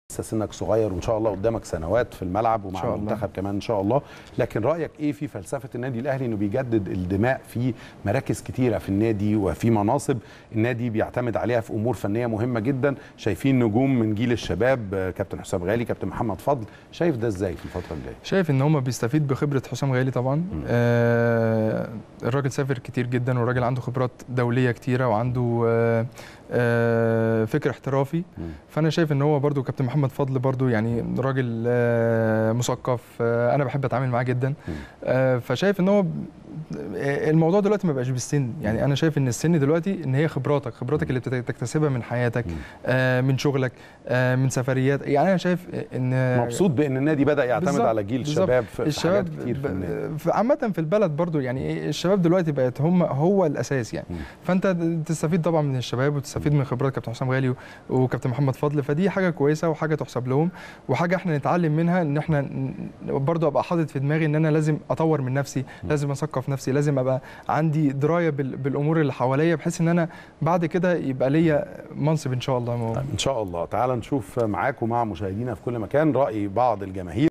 لسه سنك صغير وان شاء الله قدامك سنوات في الملعب ومع شاء الله. المنتخب كمان ان شاء الله لكن رايك ايه في فلسفه النادي الاهلي انه بيجدد الدماء في مراكز كتيره في النادي وفي مناصب النادي بيعتمد عليها في امور فنيه مهمه جدا شايفين نجوم من جيل الشباب آه، كابتن حسام غالي كابتن محمد فضل شايف ده ازاي في الفتره الجايه شايف ان هم بيستفيد بخبره حسام غالي طبعا آه الراجل سافر كتير جدا والراجل عنده خبرات دوليه كتيره وعنده آه آه فكر احترافي مم. فانا شايف ان هو برضو كابتن محمد فضل برضو يعني راجل آه مثقف آه انا بحب اتعامل معاه جدا مم. آه فشايف ان هو آه، الموضوع دلوقتي ما بقاش بالسن يعني انا شايف ان السن دلوقتي ان هي خبراتك خبراتك اللي بتكتسبها من حياتك مم. آه من شغلك آه من سفريات يعني انا شايف ان مبسوط بان النادي بدا يعتمد بالظبط، على جيل بالظبط. الشباب في, في الشباب حاجات كتير في النادي ب- في- عامة في البلد برضو يعني إيه، الشباب دلوقتي بقت هم هو الأساس يعني مم. فأنت تستفيد طبعا من الشباب وتستفيد من خبرات كابتن حسام غالي و- وكابتن محمد فضل فدي حاجة كويسة وحاجة تحسب لهم وحاجة احنا نتعلم منها إن احنا ن- برضو أبقى حاطط في دماغي إن أنا لازم أطور من نفسي لازم أثقف نفسي لازم أبقى عندي دراية بال- بالأمور اللي حواليا بحيث إن أنا بعد كده يبقى ليا منصب إن شاء الله طيب ان شاء الله تعال نشوف معاك ومع مشاهدينا في كل مكان راي بعض الجماهير